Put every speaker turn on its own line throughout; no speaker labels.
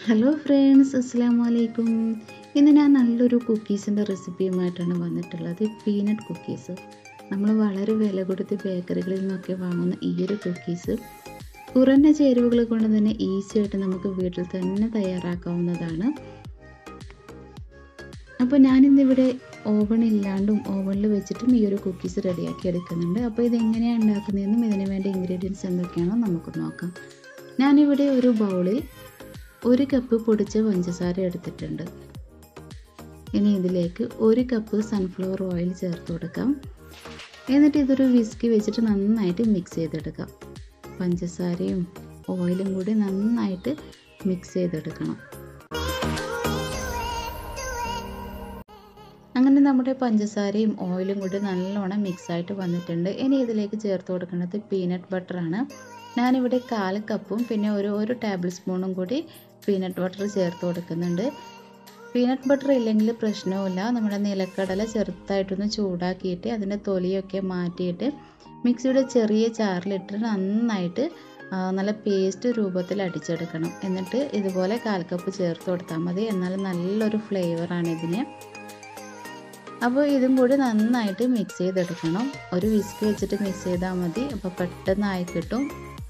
hello friends അസ്സാം വലൈക്കും ഇന്ന് ഞാൻ നല്ലൊരു കുക്കീസിൻ്റെ റെസിപ്പിയുമായിട്ടാണ് വന്നിട്ടുള്ളത് പീനട്ട് കുക്കീസ് നമ്മൾ വളരെ വില കൊടുത്ത് ബേക്കറികളിൽ നിന്നൊക്കെ വാങ്ങുന്ന ഈ ഒരു കുക്കീസ് കുറഞ്ഞ ചേരുവകൾ കൊണ്ട് തന്നെ ഈസി ആയിട്ട് നമുക്ക് വീട്ടിൽ തന്നെ തയ്യാറാക്കാവുന്നതാണ് അപ്പോൾ ഞാനിന്നിവിടെ ഓവൺ ഇല്ലാണ്ടും ഓവണിൽ വെച്ചിട്ടും ഈ ഒരു കുക്കീസ് റെഡിയാക്കി എടുക്കുന്നുണ്ട് അപ്പോൾ ഇതെങ്ങനെയാണ് ഉണ്ടാക്കുന്നതെന്നും ഇതിന് വേണ്ട ഇൻഗ്രീഡിയൻസ് എന്തൊക്കെയാണോ നമുക്ക് നോക്കാം ഞാനിവിടെ ഒരു ബൗളിൽ ഒരു കപ്പ് പൊടിച്ച പഞ്ചസാര എടുത്തിട്ടുണ്ട് ഇനി ഇതിലേക്ക് ഒരു കപ്പ് സൺഫ്ലവർ ഓയിൽ ചേർത്ത് കൊടുക്കാം എന്നിട്ട് ഇതൊരു വിസ്കി വെച്ചിട്ട് നന്നായിട്ട് മിക്സ് ചെയ്തെടുക്കാം പഞ്ചസാരയും ഓയിലും കൂടി നന്നായിട്ട് മിക്സ് ചെയ്തെടുക്കണം അങ്ങനെ നമ്മുടെ പഞ്ചസാരയും ഓയിലും കൂടി നല്ലോണം മിക്സായിട്ട് വന്നിട്ടുണ്ട് ഇനി ഇതിലേക്ക് ചേർത്ത് കൊടുക്കുന്നത് പീനട്ട് ബട്ടറാണ് ഞാനിവിടെ കാൽ കപ്പും പിന്നെ ഒരു ഒരു ടേബിൾ സ്പൂണും കൂടി പീനട്ട് ബട്ടർ ചേർത്ത് കൊടുക്കുന്നുണ്ട് പീനട്ട് ബട്ടർ ഇല്ലെങ്കിൽ പ്രശ്നവുമില്ല നമ്മുടെ നിലക്കടല ചെറുതായിട്ടൊന്ന് ചൂടാക്കിയിട്ട് അതിൻ്റെ തൊലിയൊക്കെ മാറ്റിയിട്ട് മിക്സിയുടെ ചെറിയ ചാറിലിട്ട് നന്നായിട്ട് നല്ല പേസ്റ്റ് രൂപത്തിൽ അടിച്ചെടുക്കണം എന്നിട്ട് ഇതുപോലെ കാൽ കപ്പ് ചേർത്ത് കൊടുത്താൽ മതി എന്നാൽ നല്ലൊരു ഫ്ലേവറാണ് ഇതിന് അപ്പോൾ ഇതും കൂടി നന്നായിട്ട് മിക്സ് ചെയ്തെടുക്കണം ഒരു വിസ്ക് വെച്ചിട്ട് മിക്സ് ചെയ്താൽ മതി അപ്പോൾ പെട്ടെന്നായി കിട്ടും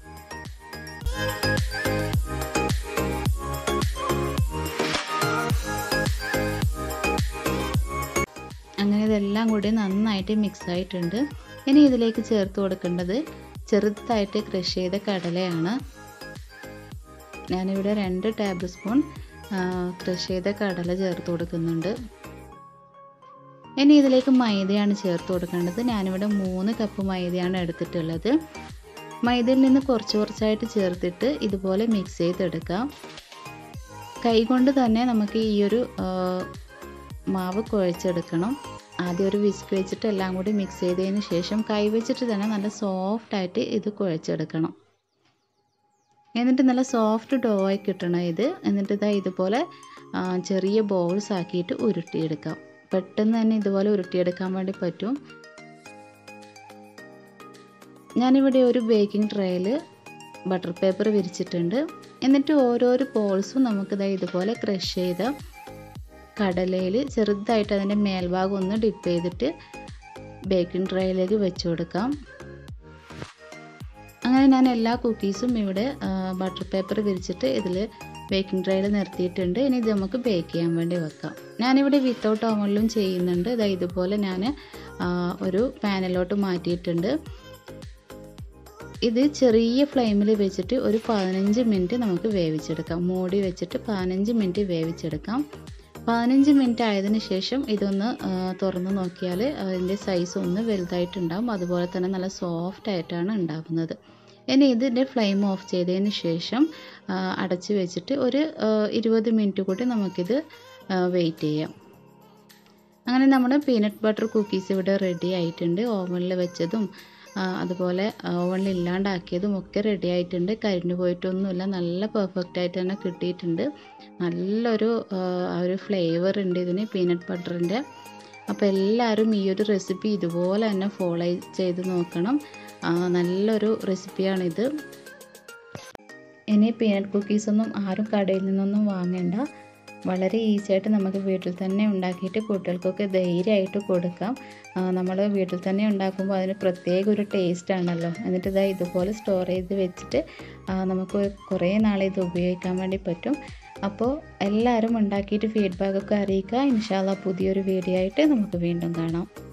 അങ്ങനെ ഇതെല്ലാം കൂടി നന്നായിട്ട് മിക്സ് ആയിട്ടുണ്ട് ഇനി ഇതിലേക്ക് ചേർത്ത് കൊടുക്കേണ്ടത് ചെറുതായിട്ട് ക്രഷ് ചെയ്ത കടലയാണ് ഞാനിവിടെ രണ്ട് ടേബിൾ സ്പൂൺ ക്രഷ് ചെയ്ത കടല ചേർത്ത് കൊടുക്കുന്നുണ്ട് ഇനി ഇതിലേക്ക് മൈദയാണ് ചേർത്ത് കൊടുക്കേണ്ടത് ഞാനിവിടെ മൂന്ന് കപ്പ് മൈദയാണ് എടുത്തിട്ടുള്ളത് മൈദയിൽ നിന്ന് കുറച്ച് കുറച്ചായിട്ട് ചേർത്തിട്ട് ഇതുപോലെ മിക്സ് ചെയ്തെടുക്കാം കൈകൊണ്ട് തന്നെ നമുക്ക് ഈ ഒരു മാവ് കുഴച്ചെടുക്കണം ആദ്യം ഒരു വിസ്ക് വെച്ചിട്ട് എല്ലാം കൂടി മിക്സ് ചെയ്തതിന് ശേഷം കൈ വെച്ചിട്ട് തന്നെ നല്ല സോഫ്റ്റായിട്ട് ഇത് കുഴച്ചെടുക്കണം എന്നിട്ട് നല്ല സോഫ്റ്റ് ഡോ ആയി കിട്ടണം ഇത് എന്നിട്ട് ഇതാ ഇതുപോലെ ചെറിയ ബോൾസ് ആക്കിയിട്ട് ഉരുട്ടിയെടുക്കാം പെട്ടെന്ന് തന്നെ ഇതുപോലെ ഉരുട്ടിയെടുക്കാൻ വേണ്ടി പറ്റും ഞാനിവിടെ ഒരു ബേക്കിംഗ് ട്രേയിൽ ബട്ടർ പേപ്പർ വിരിച്ചിട്ടുണ്ട് എന്നിട്ട് ഓരോരോ ബോൾസും നമുക്കിതാ ഇതുപോലെ ക്രഷ് ചെയ്ത കടലയിൽ ചെറുതായിട്ട് അതിൻ്റെ മേൽഭാഗം ഒന്ന് ഡിപ്പ് ചെയ്തിട്ട് ബേക്കിംഗ് ട്രേയിലേക്ക് വെച്ച് കൊടുക്കാം അങ്ങനെ ഞാൻ എല്ലാ കുക്കീസും ഇവിടെ ബട്ടർ പേപ്പർ വിരിച്ചിട്ട് ഇതിൽ ബേക്കിംഗ് ട്രേയിൽ നിർത്തിയിട്ടുണ്ട് ഇനി ഇത് നമുക്ക് ബേക്ക് ചെയ്യാൻ വേണ്ടി വെക്കാം ഞാനിവിടെ വിത്തൗട്ട് ഓവനിലും ചെയ്യുന്നുണ്ട് ഇതാ ഇതുപോലെ ഞാൻ ഒരു പാനിലോട്ട് മാറ്റിയിട്ടുണ്ട് ഇത് ചെറിയ ഫ്ലെയിമിൽ വെച്ചിട്ട് ഒരു പതിനഞ്ച് മിനിറ്റ് നമുക്ക് വേവിച്ചെടുക്കാം മൂടി വെച്ചിട്ട് പതിനഞ്ച് മിനിറ്റ് വേവിച്ചെടുക്കാം പതിനഞ്ച് മിനിറ്റ് ആയതിന് ശേഷം ഇതൊന്ന് തുറന്ന് നോക്കിയാൽ അതിൻ്റെ സൈസ് ഒന്ന് വലുതായിട്ടുണ്ടാകും അതുപോലെ തന്നെ നല്ല സോഫ്റ്റ് ആയിട്ടാണ് ഉണ്ടാകുന്നത് ഇനി ഇതിൻ്റെ ഫ്ലെയിം ഓഫ് ചെയ്തതിന് ശേഷം അടച്ച് വെച്ചിട്ട് ഒരു ഇരുപത് മിനിറ്റ് കൂടി നമുക്കിത് വെയിറ്റ് ചെയ്യാം അങ്ങനെ നമ്മുടെ പീനട്ട് ബട്ടർ കുക്കീസ് ഇവിടെ റെഡി ആയിട്ടുണ്ട് ഓവനിൽ വെച്ചതും അതുപോലെ ഓവനിൽ ഇല്ലാണ്ടാക്കിയതും ഒക്കെ റെഡി ആയിട്ടുണ്ട് കരിഞ്ഞു പോയിട്ടൊന്നുമില്ല നല്ല പെർഫെക്റ്റ് ആയിട്ട് തന്നെ കിട്ടിയിട്ടുണ്ട് നല്ലൊരു ഒരു ഫ്ലേവർ ഉണ്ട് ഇതിന് പീനട്ട് ബട്ടറിൻ്റെ അപ്പോൾ എല്ലാവരും ഈ ഒരു റെസിപ്പി ഇതുപോലെ തന്നെ ഫോളോ ചെയ്ത് നോക്കണം നല്ലൊരു റെസിപ്പിയാണിത് ഇനി പീനട്ട് കുക്കീസൊന്നും ആരും കടയിൽ നിന്നൊന്നും വാങ്ങേണ്ട വളരെ ഈസി ആയിട്ട് നമുക്ക് വീട്ടിൽ തന്നെ ഉണ്ടാക്കിയിട്ട് കുട്ടികൾക്കൊക്കെ ധൈര്യമായിട്ട് കൊടുക്കാം നമ്മൾ വീട്ടിൽ തന്നെ ഉണ്ടാക്കുമ്പോൾ അതിന് പ്രത്യേക ഒരു ടേസ്റ്റ് ആണല്ലോ എന്നിട്ട് ഇതാ ഇതുപോലെ സ്റ്റോർ ചെയ്ത് വെച്ചിട്ട് നമുക്ക് കുറേ നാളെ ഇത് ഉപയോഗിക്കാൻ വേണ്ടി പറ്റും അപ്പോൾ എല്ലാവരും ഉണ്ടാക്കിയിട്ട് ഫീഡ്ബാക്കൊക്കെ അറിയിക്കുക ഇൻഷാല്ല പുതിയൊരു വീഡിയോ ആയിട്ട് നമുക്ക് വീണ്ടും കാണാം